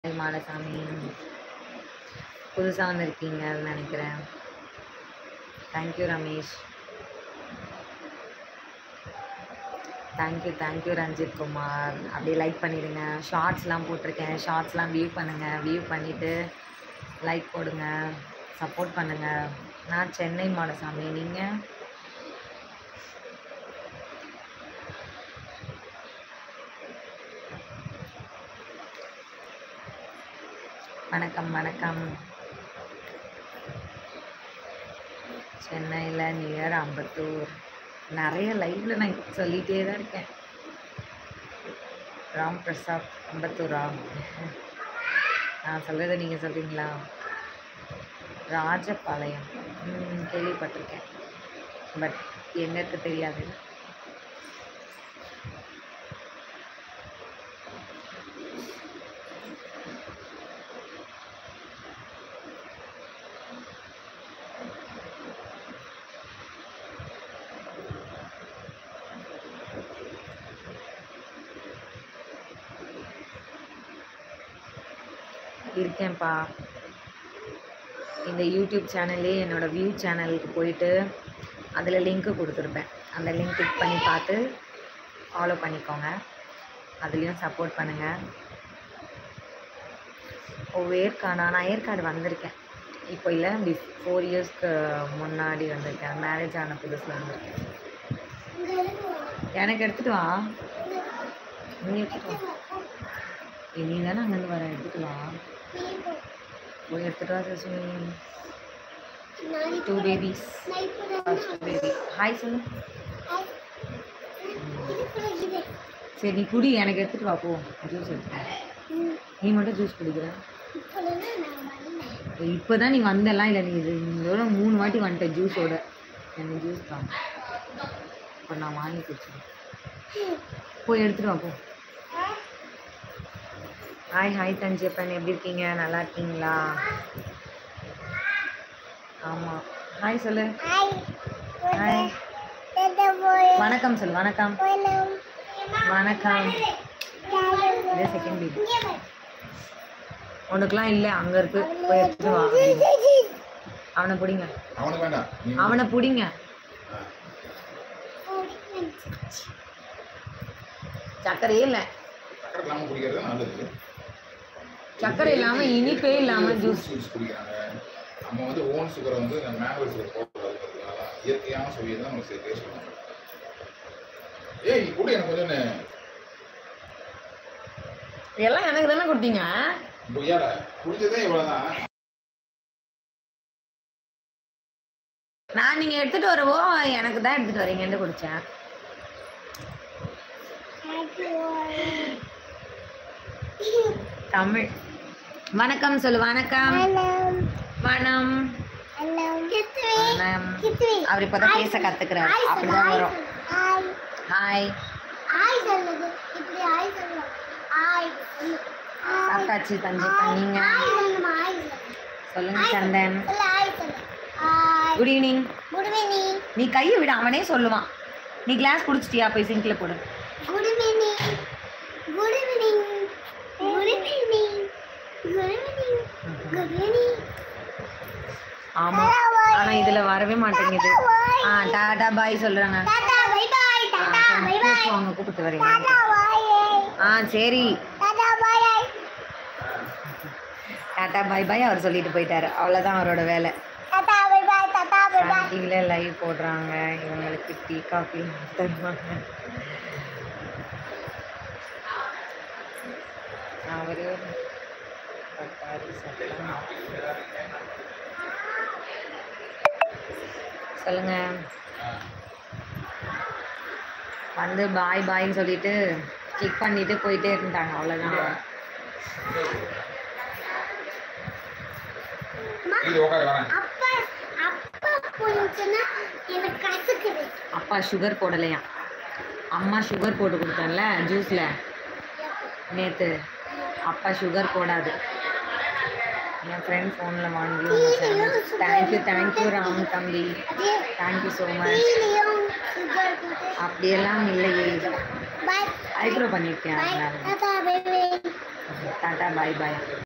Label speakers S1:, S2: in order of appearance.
S1: Hi Madasamy புதுசாக வந்திருக்கீங்கன்னு நினைக்கிறேன் thank you Ramesh thank you thank you Ranjith Kumar அப்படியே லைக் பண்ணிடுங்க ஷார்ட்ஸ்லாம் போட்டிருக்கேன் ஷார்ட்ஸ்லாம் வியூ பண்ணுங்கள் வியூ பண்ணிவிட்டு லைக் போடுங்க சப்போர்ட் பண்ணுங்கள் நான் சென்னை மாடசாமி நீங்கள் வணக்கம் வணக்கம் சென்னையில் நியர் அம்பத்தூர் நிறைய லைவ்ல நான் சொல்லிகிட்டே தான் இருக்கேன் ராம் பிரசாத் அம்பத்தூரா நான் சொல்கிறத நீங்கள் சொல்கிறீங்களா ராஜபாளையம் ம், கேள்விப்பட்டிருக்கேன் பட் எங்களுக்கு தெரியாது இருக்கேன்ப்பா இந்த யூடியூப் சேனல்லே என்னோட வியூ சேனலுக்கு போயிட்டு அதில் லிங்க்கு கொடுத்துருப்பேன் அந்த லிங்க் கிளிக் பண்ணி பார்த்து ஃபாலோ பண்ணிக்கோங்க அதுலேயும் சப்போர்ட் பண்ணுங்கள் ஓ ஏற்காடா நான் ஏற்காடு வந்திருக்கேன் இப்போ இல்லை பிஃப் ஃபோர் இயர்ஸ்க்கு முன்னாடி வந்திருக்கேன் மேரேஜ் ஆன புதுசில் வந்திருக்கேன் எனக்கு எடுத்துகிட்டு வா நீ எடுத்துகிட்டு வா ஏய், நீ தானே அங்கேருந்து வர எடுத்துகிட்டு வா போய் எடுத்துகிட்டு வா சசுமி two babies first baby hi சொல்லு சரி நீ குடி எனக்கு எடுத்துகிட்டு வா போ ஜூஸ் எடுத்துட்டு வா. நீ மட்டும் ஜூஸ் குடிக்கிற இப்போ தான் நீ வந்தெல்லாம் இல்லை நீ இது இதோட மூணு வாட்டி வந்துட்ட ஜூஸோட எனக்கு ஜூஸ் தான் இப்போ நான் வாங்கி குடிச்சேன் போய் எடுத்துகிட்டு வா போ ஹாய் ஹாய் தஞ்சப்பன் எப்படி இருக்கீங்க நல்லா இருக்கீங்களா ஆமாம் ஹாய் சொல்லு ஹாய் வணக்கம் சொல்லு வணக்கம் வணக்கம் இதே செகண்ட் பேபி உனக்குலாம் இல்லை அங்கே இருக்கு போய் எடுத்துட்டு வா அவனை பிடிங்க
S2: அவனுக்கு வேண்டாம் நீ
S1: அவனை பிடிங்க சர்க்கரையே இல்லை
S2: சக்கரை இல்லாமல் குடிக்கிறது நல்லது
S1: சர்க்கரை இல்லாம இனிப்பே இல்லாம ஜூஸ்
S2: ஜூஸ் குடிக்கிறாங்க நம்ம வந்து ஓன் சுகரை வந்து நம்ம மேனுவல் சுகர் போடுறதுனால இயற்கையான சுவையை தான் நம்ம டேஸ்ட் பண்ணுவோம் ஏய் நீ கூட எனக்கு கொஞ்சம்
S1: எல்லாம் எனக்கு தானே கொடுத்தீங்க
S2: பொய்யாட குடிச்சதே இவ்வளோதான்
S1: நான் நீங்க எடுத்துட்டு வரவோ எனக்கு தான் எடுத்துட்டு வரீங்கன்னு குடிச்சேன் தமிழ் வணக்கம் சொல்லு வணக்கம் வணக்கம் வணக்கம் அவர் இப்பதான் பேச கத்துக்கிறாரு அப்படிதான் வரும் ஹாய் சாப்பிட்டாச்சு தஞ்சிப்பன் நீங்க சொல்லுங்க Chandan good evening
S3: good evening
S1: நீ கையை விட அவனே சொல்லுவான் நீ கிளாஸ் குடிச்சிட்டியா போய் சிங்க்ல போடு
S3: good evening good evening good evening good evening good evening
S1: ஆமா ஆனா இதுல வரவே மாட்டேங்குது ஆ டாடா பாய் சொல்றாங்க
S3: tata bye bye tata bye bye
S1: அவங்க கூப்பிட்டு வரீங்க
S3: டாடா பை
S1: ஆ சரி
S3: tata bye
S1: tata bye bye அவர் சொல்லிட்டு போயிட்டாரு அவ்வளவுதான் அவரோட வேலை
S3: tata bye bye tata bye bye
S1: டிவியில் லைவ் போடுறாங்க இவங்களுக்கு டீ காஃபி தருவாங்க அவரு பட்டாரி சட்டம். சொல்லுங்க வந்து பாய் பாய்ன்னு சொல்லிட்டு கிளிக் பண்ணிட்டு போயிட்டே இருந்தாங்க அவ்வளோதான்
S2: இது உட்கார வரேன்
S3: அப்பா அப்பா போனுச்சுன்னா எனக்கு கசக்குது
S1: அப்பா சுகர் போடலையாம் அம்மா சுகர் போட்டு கொடுத்தேன்ல ஜூஸில் நேற்று அப்பா சுகர் போடாது என் ஃப்ரெண்ட் ஃபோனில் வாங்கி தேங்க்யூ தேங்க்யூ ராம் தம்பி தேங்க்யூ ஸோ மச்
S3: டீலியும் சுகர் போட்டு
S1: அப்படியெல்லாம் இல்லையே
S3: பை
S1: ஐப்ரோ பண்ணியிருக்கேன்
S3: பை
S1: அதனால
S3: tata bye bye
S1: tata bye பாய்